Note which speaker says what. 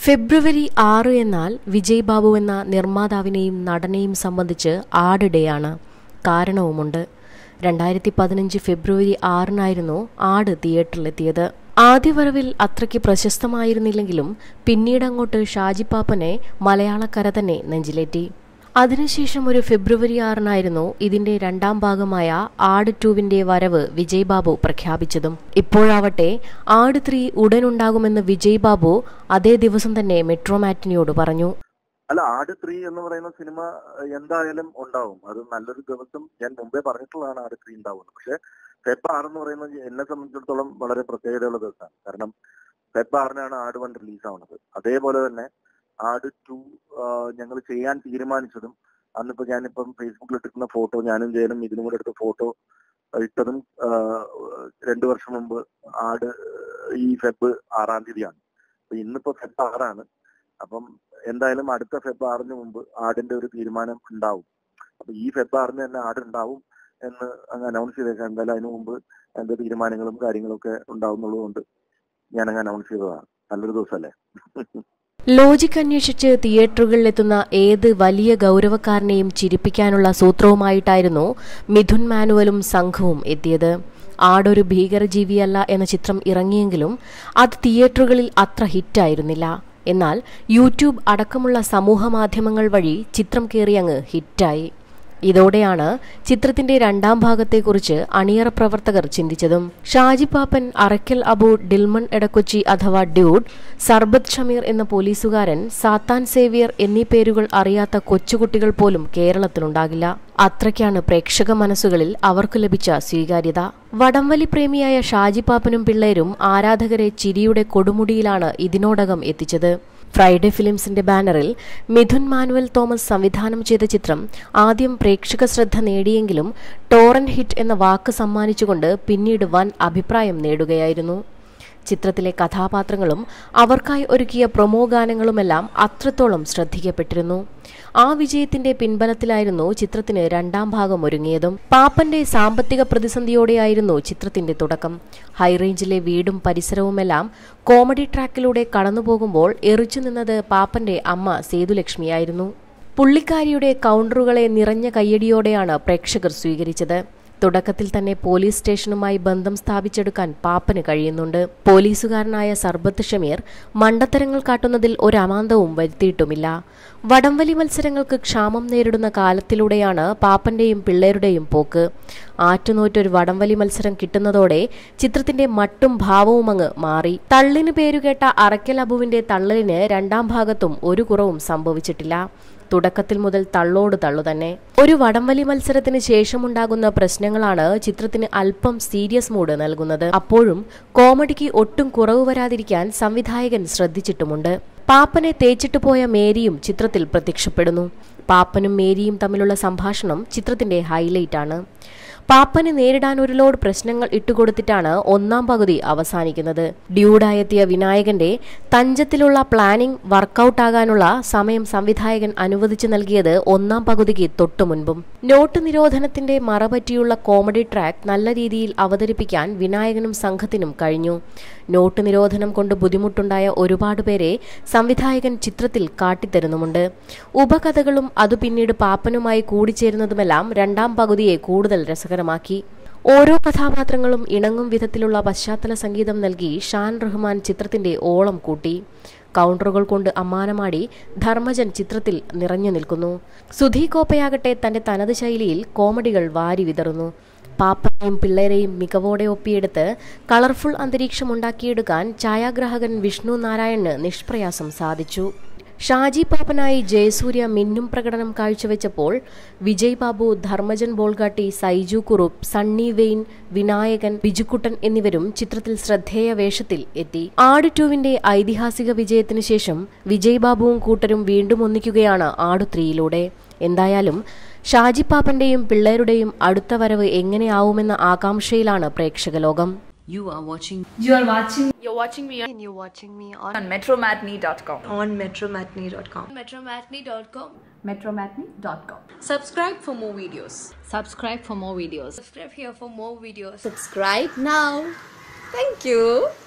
Speaker 1: ഫെബ്രുവരി ആറ് എന്നാൽ വിജയ് ബാബു എന്ന നിർമ്മാതാവിനെയും നടനെയും സംബന്ധിച്ച് ആഡ് ഡേ ആണ് കാരണവുമുണ്ട് രണ്ടായിരത്തി പതിനഞ്ച് ഫെബ്രുവരി ആറിനായിരുന്നു ആട് തിയേറ്ററിലെത്തിയത് ആദ്യ വരവിൽ അത്രയ്ക്ക് പ്രശസ്തമായിരുന്നില്ലെങ്കിലും പിന്നീട് അങ്ങോട്ട് ഷാജിപ്പാപ്പനെ മലയാളക്കര തന്നെ നെഞ്ചിലേറ്റി അതിനുശേഷം ഒരു ഫെബ്രുവരി ആറിനായിരുന്നു ഇതിന്റെ രണ്ടാം ഭാഗമായ ആട് ടൂവിന്റെ വരവ് വിജയ് ബാബു പ്രഖ്യാപിച്ചതും ഇപ്പോഴാവട്ടെ ആട് ത്രീ ഉടനുണ്ടാകുമെന്ന് വിജയ് ബാബു അതേ ദിവസം തന്നെ മെട്രോമാറ്റിനിയോട് പറഞ്ഞു
Speaker 2: അല്ല ആട് ത്രീ എന്ന് പറയുന്ന സിനിമ എന്തായാലും ഉണ്ടാവും അത് നല്ലൊരു ദിവസം ഞാൻ മുമ്പേ പറഞ്ഞിട്ടുള്ളതാണ് ആട് ത്രീ ഉണ്ടാവുന്നത് പക്ഷെ ഫെബ് ആറ് എന്ന് പറയുന്നത് എന്നെ സംബന്ധിച്ചിടത്തോളം വളരെ പ്രത്യേകതയുള്ള ദിവസമാണ് കാരണം ഫെബ് ആറിനാണ് ആട് വൺ റിലീസ് ആവുന്നത് അതേപോലെ തന്നെ ആട് ടു ഞങ്ങൾ ചെയ്യാൻ തീരുമാനിച്ചതും അന്നിപ്പോ ഞാനിപ്പം ഫേസ്ബുക്കിൽ ഇട്ടിരുന്ന ഫോട്ടോ ഞാനും ജയനും ഇതിനും കൂടെ എടുത്ത ഫോട്ടോ ഇട്ടതും രണ്ടു വർഷം മുമ്പ് ആട് ഈ ഫെബ് ആറാം തീയതിയാണ് അപ്പൊ ഇന്നിപ്പോ ഫെബ് ആറാണ് അപ്പം എന്തായാലും അടുത്ത ഫെബ് ആറിന് മുമ്പ് ആടിന്റെ ഒരു തീരുമാനം ഉണ്ടാവും അപ്പൊ ഈ ഫെബ് ആറിന് തന്നെ ആട് ഉണ്ടാവും എന്ന് അങ്ങ് അനൗൺസ് ചെയ്തേക്കാം എന്തായാലും അതിനു മുമ്പ് എന്റെ തീരുമാനങ്ങളും കാര്യങ്ങളും ഒക്കെ ഉണ്ടാവുന്നുള്ളതുകൊണ്ട് ഞാൻ അങ്ങ് അനൗൺസ് ചെയ്തതാണ് നല്ലൊരു ദിവസമല്ലേ
Speaker 1: ലോജിക് അന്വേഷിച്ച് തിയേറ്ററുകളിലെത്തുന്ന ഏത് വലിയ ഗൗരവക്കാരനെയും ചിരിപ്പിക്കാനുള്ള സൂത്രവുമായിട്ടായിരുന്നു മിഥുൻ മാനുവലും സംഘവും എത്തിയത് ആടൊരു ഭീകരജീവിയല്ല എന്ന ചിത്രം ഇറങ്ങിയെങ്കിലും അത് തിയേറ്ററുകളിൽ അത്ര ഹിറ്റായിരുന്നില്ല എന്നാൽ യൂട്യൂബ് അടക്കമുള്ള സമൂഹ മാധ്യമങ്ങൾ വഴി ചിത്രം കയറിയങ്ങ് ഹിറ്റായി ഇതോടെയാണ് ചിത്രത്തിന്റെ രണ്ടാം ഭാഗത്തെക്കുറിച്ച് അണിയറ പ്രവർത്തകർ ചിന്തിച്ചതും ഷാജി പാപ്പൻ അറക്കൽ അബു ഡിൽമൺ എടക്കൊച്ചി അഥവാ ഡ്യൂഡ് സർബത്ത് ഷമീർ എന്ന പോലീസുകാരൻ സാത്താൻ സേവിയർ എന്നീ പേരുകൾ അറിയാത്ത കൊച്ചുകുട്ടികൾ പോലും കേരളത്തിലുണ്ടാകില്ല അത്രയ്ക്കാണ് പ്രേക്ഷക മനസ്സുകളിൽ അവർക്ക് ലഭിച്ച സ്വീകാര്യത വടംവലി പ്രേമിയായ ഷാജി പാപ്പനും പിള്ളേരും ആരാധകരെ ചിരിയുടെ കൊടുമുടിയിലാണ് ഇതിനോടകം എത്തിച്ചത് ഫ്രൈഡേ ഫിലിംസിന്റെ ബാനറിൽ മിഥുൻ മാനുവൽ തോമസ് സംവിധാനം ചെയ്ത ചിത്രം ആദ്യം പ്രേക്ഷക ശ്രദ്ധ നേടിയെങ്കിലും ടോറൻ ഹിറ്റ് എന്ന വാക്ക് സമ്മാനിച്ചുകൊണ്ട് പിന്നീട് വൻ അഭിപ്രായം നേടുകയായിരുന്നു ചിത്രത്തിലെ കഥാപാത്രങ്ങളും അവർക്കായി ഒരുക്കിയ പ്രൊമോ ഗാനങ്ങളുമെല്ലാം അത്രത്തോളം ശ്രദ്ധിക്കപ്പെട്ടിരുന്നു ആ വിജയത്തിന്റെ പിൻബലത്തിലായിരുന്നു ചിത്രത്തിന് രണ്ടാം ഭാഗം ഒരുങ്ങിയതും പാപ്പന്റെ സാമ്പത്തിക പ്രതിസന്ധിയോടെയായിരുന്നു ചിത്രത്തിന്റെ തുടക്കം ഹൈറേഞ്ചിലെ വീടും പരിസരവുമെല്ലാം കോമഡി ട്രാക്കിലൂടെ കടന്നുപോകുമ്പോൾ എറിച്ചു നിന്നത് പാപ്പന്റെ അമ്മ സേതുലക്ഷ്മിയായിരുന്നു പുള്ളിക്കാരിയുടെ കൗണ്ടറുകളെ നിറഞ്ഞ കയ്യടിയോടെയാണ് പ്രേക്ഷകർ സ്വീകരിച്ചത് തുടക്കത്തിൽ തന്നെ പോലീസ് സ്റ്റേഷനുമായി ബന്ധം സ്ഥാപിച്ചെടുക്കാൻ പാപ്പന് കഴിയുന്നുണ്ട് പോലീസുകാരനായ സർബത്ത് ഷമീർ മണ്ടത്തരങ്ങൾ കാട്ടുന്നതിൽ ഒരു അമാന്തവും വരുത്തിയിട്ടുമില്ല വടംവലി മത്സരങ്ങൾക്ക് ക്ഷാമം നേരിടുന്ന കാലത്തിലൂടെയാണ് പാപ്പന്റെയും പിള്ളേരുടെയും പോക്ക് ആറ്റുനോറ്റൊരു വടംവലി മത്സരം കിട്ടുന്നതോടെ ചിത്രത്തിന്റെ മട്ടും ഭാവവും അങ്ങ് മാറി തള്ളിന് പേരുകേട്ട അറക്കൽ അബുവിന്റെ തള്ളലിന് രണ്ടാം ഭാഗത്തും ഒരു കുറവും സംഭവിച്ചിട്ടില്ല തുടക്കത്തിൽ മുതൽ തള്ളോട് തള്ളു തന്നെ ഒരു വടംവലി മത്സരത്തിന് ശേഷമുണ്ടാകുന്ന പ്രശ്നങ്ങളാണ് ചിത്രത്തിന് അല്പം സീരിയസ് മൂഡ് നൽകുന്നത് അപ്പോഴും കോമഡിക്ക് ഒട്ടും കുറവ് വരാതിരിക്കാൻ സംവിധായകൻ ശ്രദ്ധിച്ചിട്ടുമുണ്ട് പാപ്പനെ തേച്ചിട്ട് പോയ മേരിയും ചിത്രത്തിൽ പ്രത്യക്ഷപ്പെടുന്നു പാപ്പനും മേരിയും തമ്മിലുള്ള സംഭാഷണം ചിത്രത്തിന്റെ ഹൈലൈറ്റ് ആണ് പാപ്പന് നേരിടാൻ ഒരു ലോഡ് പ്രശ്നങ്ങൾ ഇട്ടുകൊടുത്തിട്ടാണ് ഒന്നാം പകുതി അവസാനിക്കുന്നത് ഡ്യൂഡായെത്തിയ വിനായകന്റെ തഞ്ചത്തിലുള്ള പ്ലാനിംഗ് വർക്കൌട്ട് ആകാനുള്ള സമയം സംവിധായകൻ അനുവദിച്ചു നൽകിയത് ഒന്നാം പകുതിക്ക് തൊട്ടു മുൻപും നോട്ട് നിരോധനത്തിന്റെ മറപറ്റിയുള്ള കോമഡി ട്രാക്ക് നല്ല രീതിയിൽ അവതരിപ്പിക്കാൻ വിനായകനും സംഘത്തിനും കഴിഞ്ഞു നോട്ട് നിരോധനം കൊണ്ട് ബുദ്ധിമുട്ടുണ്ടായ ഒരുപാട് പേരെ സംവിധായകൻ ചിത്രത്തിൽ കാട്ടിത്തരുന്നുമുണ്ട് ഉപകഥകളും അത് പിന്നീട് പാപ്പനുമായി കൂടിച്ചേരുന്നതുമെല്ലാം രണ്ടാം പകുതിയെ കൂടുതൽ രസകരമാക്കി ഓരോ കഥാപാത്രങ്ങളും ഇണങ്ങും വിധത്തിലുള്ള പശ്ചാത്തല സംഗീതം നൽകി ഷാൻ റഹ്മാൻ ചിത്രത്തിന്റെ ഓളം കൂട്ടി കൗണ്ടറുകൾ കൊണ്ട് അമ്മാനമാടി ധർമ്മജൻ ചിത്രത്തിൽ നിറഞ്ഞു നിൽക്കുന്നു സുധി കോപ്പയാകട്ടെ തന്റെ തനത് ശൈലിയിൽ കോമഡികൾ വാരി വിതറുന്നു പാപ്പനെയും പിള്ളേരെയും മികവോടെ ഒപ്പിയെടുത്ത് കളർഫുൾ അന്തരീക്ഷം ഉണ്ടാക്കിയെടുക്കാൻ ഛായാഗ്രാഹകൻ വിഷ്ണു നാരായണന് നിഷ്പ്രയാസം സാധിച്ചു ഷാജി പാപ്പനായി ജയസൂര്യ മിന്നും പ്രകടനം കാഴ്ചവെച്ചപ്പോൾ വിജയ് ബാബു ധർമ്മജൻ ബോൾഗാട്ടി സൈജു കുറുപ്പ് സണ്ണി വെയിൻ വിനായകൻ ബിജുക്കുട്ടൻ എന്നിവരും ചിത്രത്തിൽ ശ്രദ്ധേയ വേഷത്തിൽ എത്തി ആട് ടുവിന്റെ ഐതിഹാസിക വിജയത്തിനു ശേഷം വിജയ് ബാബുവും കൂട്ടരും വീണ്ടും ഒന്നിക്കുകയാണ് ആട് ത്രീയിലൂടെ എന്തായാലും ഷാജി പാപ്പന്റെയും പിള്ളേരുടെയും അടുത്ത വരവ് എങ്ങനെയാവുമെന്ന ആകാംക്ഷയിലാണ് പ്രേക്ഷക ലോകം
Speaker 3: You are watching
Speaker 4: You are watching
Speaker 5: You're watching me and you're watching me on,
Speaker 3: on metromatney.com.
Speaker 5: on metromatney.com.
Speaker 4: metromatney.com.
Speaker 3: Metromatney.com.
Speaker 5: Subscribe for more videos.
Speaker 3: Subscribe for more videos.
Speaker 4: Subscribe here for more videos.
Speaker 5: Subscribe now. Thank you.